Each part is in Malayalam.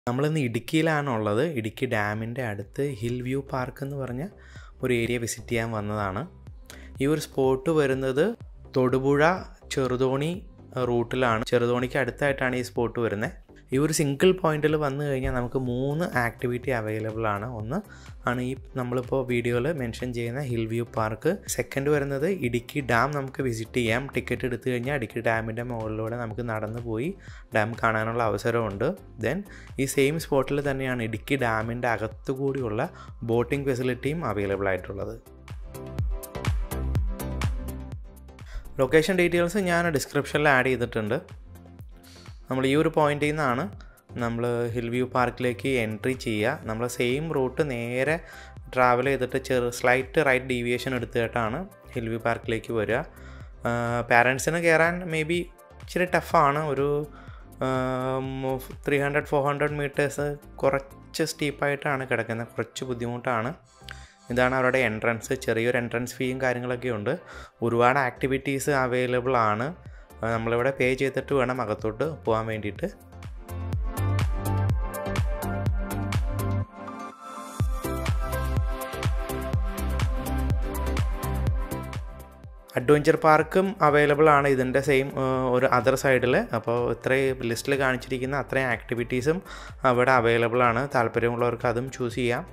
നമ്മളിന്ന് ഇടുക്കിയിലാണുള്ളത് ഇടുക്കി ഡാമിൻ്റെ അടുത്ത് ഹിൽ വ്യൂ പാർക്ക് എന്ന് പറഞ്ഞ ഒരു ഏരിയ വിസിറ്റ് ചെയ്യാൻ വന്നതാണ് ഈ ഒരു സ്പോട്ട് വരുന്നത് തൊടുപുഴ ചെറുതോണി റൂട്ടിലാണ് ചെറുതോണിക്ക് അടുത്തായിട്ടാണ് ഈ സ്പോട്ട് വരുന്നത് ഈ ഒരു സിംഗിൾ പോയിന്റിൽ വന്നു കഴിഞ്ഞാൽ നമുക്ക് മൂന്ന് ആക്ടിവിറ്റി അവൈലബിൾ ആണ് ഒന്ന് ആണ് ഈ നമ്മളിപ്പോൾ വീഡിയോയിൽ മെൻഷൻ ചെയ്യുന്ന ഹിൽ വ്യൂ പാർക്ക് സെക്കൻഡ് വരുന്നത് ഇടുക്കി ഡാം നമുക്ക് വിസിറ്റ് ചെയ്യാം ടിക്കറ്റ് എടുത്തു കഴിഞ്ഞാൽ ഇടുക്കി ഡാമിൻ്റെ മുകളിലൂടെ നമുക്ക് നടന്നു പോയി ഡാം കാണാനുള്ള അവസരമുണ്ട് ദെൻ ഈ സെയിം സ്പോട്ടിൽ തന്നെയാണ് ഇടുക്കി ഡാമിൻ്റെ അകത്തുകൂടിയുള്ള ബോട്ടിംഗ് ഫെസിലിറ്റിയും അവൈലബിൾ ആയിട്ടുള്ളത് ലൊക്കേഷൻ ഡീറ്റെയിൽസ് ഞാൻ ഡിസ്ക്രിപ്ഷനിൽ ആഡ് ചെയ്തിട്ടുണ്ട് നമ്മൾ ഈ ഒരു പോയിന്റിൽ നിന്നാണ് നമ്മൾ ഹിൽ വ്യൂ പാർക്കിലേക്ക് എൻട്രി ചെയ്യുക നമ്മൾ സെയിം റൂട്ട് നേരെ ട്രാവൽ ചെയ്തിട്ട് ചെറു സ്ലൈറ്റ് റൈറ്റ് ഡീവിയേഷൻ എടുത്തിട്ടാണ് ഹിൽ വ്യൂ പാർക്കിലേക്ക് വരിക പാരൻസിന് കയറാൻ മേ ബി ഇച്ചിരി ടഫാണ് ഒരു three hundred four hundred metres കുറച്ച് സ്റ്റീപ്പായിട്ടാണ് കിടക്കുന്നത് കുറച്ച് ബുദ്ധിമുട്ടാണ് ഇതാണ് അവരുടെ എൻട്രൻസ് ചെറിയൊരു എൻട്രൻസ് ഫീയും കാര്യങ്ങളൊക്കെ ഉണ്ട് ഒരുപാട് ആക്ടിവിറ്റീസ് അവൈലബിൾ ആണ് നമ്മളിവിടെ പേ ചെയ്തിട്ട് വേണം അകത്തോട്ട് പോകാൻ വേണ്ടിയിട്ട് അഡ്വഞ്ചർ പാർക്കും അവൈലബിൾ ആണ് ഇതിൻ്റെ സെയിം ഒരു അതർ സൈഡിൽ അപ്പോൾ ഇത്രയും ലിസ്റ്റിൽ കാണിച്ചിരിക്കുന്ന അത്രയും ആക്ടിവിറ്റീസും അവിടെ അവൈലബിൾ ആണ് താല്പര്യമുള്ളവർക്ക് അതും ചൂസ് ചെയ്യാം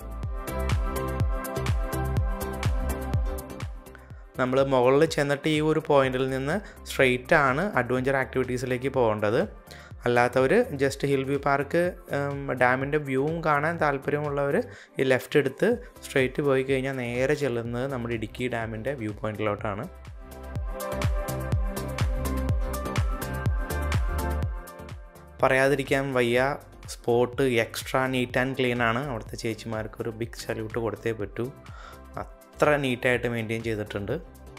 നമ്മൾ മുകളിൽ ചെന്നിട്ട് ഈ ഒരു പോയിന്റിൽ നിന്ന് സ്ട്രെയിറ്റ് ആണ് അഡ്വഞ്ചർ ആക്ടിവിറ്റീസിലേക്ക് പോകേണ്ടത് അല്ലാത്തവർ ജസ്റ്റ് ഹിൽ വ്യൂ പാർക്ക് ഡാമിൻ്റെ വ്യൂവും കാണാൻ താല്പര്യമുള്ളവർ ഈ ലെഫ്റ്റ് എടുത്ത് സ്ട്രെയിറ്റ് പോയി കഴിഞ്ഞാൽ നേരെ ചെല്ലുന്നത് നമ്മുടെ ഇടുക്കി ഡാമിൻ്റെ വ്യൂ പോയിന്റിലോട്ടാണ് പറയാതിരിക്കാൻ വയ്യ spot extra neat and clean ആണ് അവിടുത്തെ ചേച്ചിമാർക്ക് ഒരു ബിഗ് സല്യൂട്ട് കൊടുത്തേ പറ്റൂ അത്ര നീറ്റായിട്ട് മെയിൻറ്റെയിൻ ചെയ്തിട്ടുണ്ട്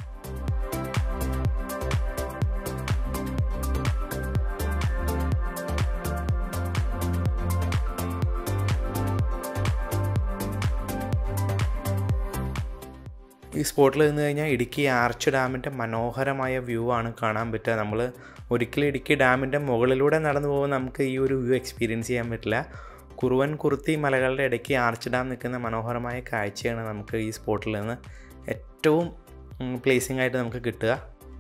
ഈ സ്പോട്ടിൽ നിന്ന് കഴിഞ്ഞാൽ ഇടുക്കി ആർച്ച് ഡാമിൻ്റെ മനോഹരമായ വ്യൂ ആണ് കാണാൻ പറ്റുക നമ്മൾ ഒരിക്കലും ഇടുക്കി ഡാമിൻ്റെ മുകളിലൂടെ നടന്നു പോകുമ്പോൾ നമുക്ക് ഈ ഒരു വ്യൂ എക്സ്പീരിയൻസ് ചെയ്യാൻ പറ്റില്ല കുറുവൻ കുറുത്തി മലകളുടെ ഇടയ്ക്ക് ആർച്ച് ഡാം നിൽക്കുന്ന മനോഹരമായ കാഴ്ചയാണ് നമുക്ക് ഈ സ്പോട്ടിൽ നിന്ന് ഏറ്റവും പ്ലേസിംഗ് ആയിട്ട് നമുക്ക് കിട്ടുക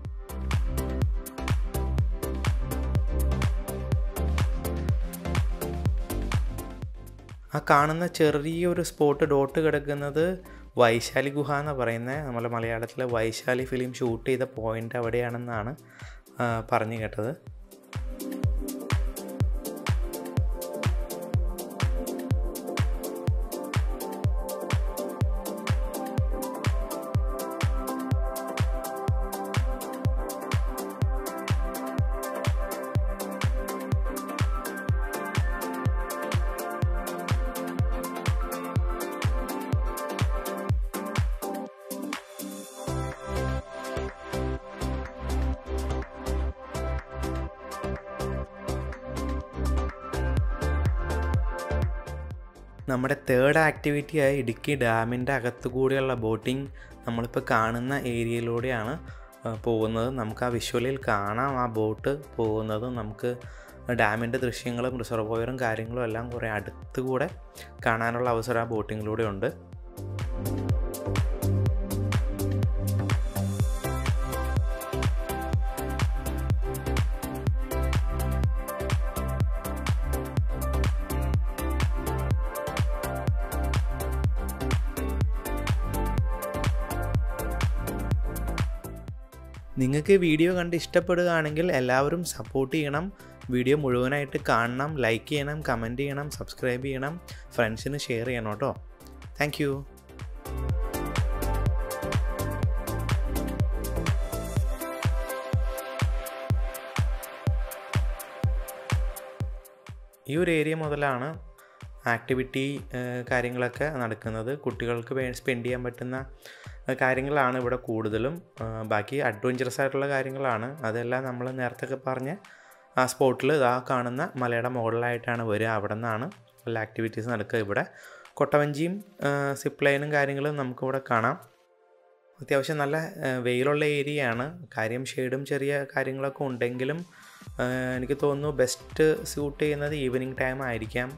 ആ കാണുന്ന ചെറിയൊരു സ്പോട്ട് ഡോട്ട് കിടക്കുന്നത് വൈശാലി ഗുഹ എന്ന് പറയുന്നത് നമ്മുടെ മലയാളത്തിലെ വൈശാലി ഫിലിം ഷൂട്ട് ചെയ്ത പോയിൻ്റ് അവിടെയാണെന്നാണ് പറഞ്ഞു കേട്ടത് നമ്മുടെ തേർഡ് ആക്ടിവിറ്റിയായ ഇടുക്കി ഡാമിൻ്റെ അകത്തു കൂടിയുള്ള ബോട്ടിംഗ് നമ്മളിപ്പോൾ കാണുന്ന ഏരിയയിലൂടെയാണ് പോകുന്നത് നമുക്ക് ആ വിഷ്വലിൽ കാണാം ആ ബോട്ട് പോകുന്നതും നമുക്ക് ഡാമിൻ്റെ ദൃശ്യങ്ങളും റിസർവോയറും കാര്യങ്ങളും എല്ലാം കുറേ അടുത്ത് കൂടെ കാണാനുള്ള അവസരം ആ ബോട്ടിങ്ങിലൂടെ ഉണ്ട് നിങ്ങൾക്ക് വീഡിയോ കണ്ട് ഇഷ്ടപ്പെടുകയാണെങ്കിൽ എല്ലാവരും സപ്പോർട്ട് ചെയ്യണം വീഡിയോ മുഴുവനായിട്ട് കാണണം ലൈക്ക് ചെയ്യണം കമൻറ്റ് ചെയ്യണം സബ്സ്ക്രൈബ് ചെയ്യണം ഫ്രണ്ട്സിന് ഷെയർ ചെയ്യണം കേട്ടോ താങ്ക് ഈ ഒരു ഏരിയ മുതലാണ് ആക്ടിവിറ്റി കാര്യങ്ങളൊക്കെ നടക്കുന്നത് കുട്ടികൾക്ക് വേ സ്പെൻഡ് ചെയ്യാൻ പറ്റുന്ന കാര്യങ്ങളാണ് ഇവിടെ കൂടുതലും ബാക്കി അഡ്വഞ്ചറസ് ആയിട്ടുള്ള കാര്യങ്ങളാണ് അതെല്ലാം നമ്മൾ നേരത്തെ പറഞ്ഞ ആ സ്പോട്ടിൽ ഇതാ കാണുന്ന മലയുടെ മുകളിലായിട്ടാണ് വരിക അവിടെ നിന്നാണ് എല്ലാ ആക്ടിവിറ്റീസ് നടക്കുക ഇവിടെ കൊട്ടവഞ്ചിയും സിപ്പ് ലൈനും കാര്യങ്ങളും നമുക്കിവിടെ കാണാം അത്യാവശ്യം നല്ല വെയിലുള്ള ഏരിയയാണ് കാര്യം ഷെയ്ഡും ചെറിയ കാര്യങ്ങളൊക്കെ ഉണ്ടെങ്കിലും എനിക്ക് തോന്നുന്നു ബെസ്റ്റ് സ്യൂട്ട് ചെയ്യുന്നത് ഈവനിങ് ടൈം ആയിരിക്കാം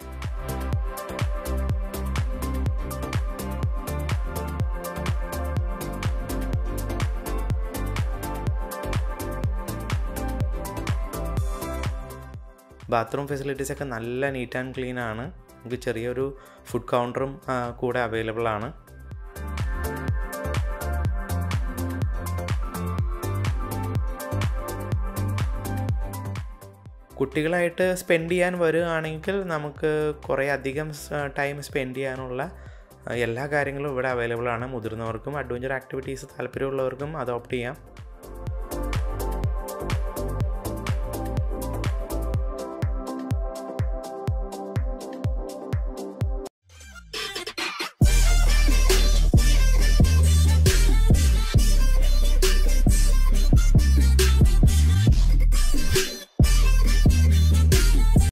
ബാത്റൂം ഫെസിലിറ്റീസ് ഒക്കെ നല്ല നീറ്റ് ആൻഡ് ക്ലീൻ ആണ് നമുക്ക് ചെറിയൊരു ഫുഡ് കൗണ്ടറും കൂടെ അവൈലബിൾ ആണ് കുട്ടികളായിട്ട് സ്പെൻഡ് ചെയ്യാൻ വരികയാണെങ്കിൽ നമുക്ക് കുറേ അധികം ടൈം സ്പെൻഡ് ചെയ്യാനുള്ള എല്ലാ കാര്യങ്ങളും ഇവിടെ അവൈലബിൾ ആണ് മുതിർന്നവർക്കും അഡ്വഞ്ചർ ആക്ടിവിറ്റീസ് താല്പര്യമുള്ളവർക്കും അത് ഓപ്റ്റ് ചെയ്യാം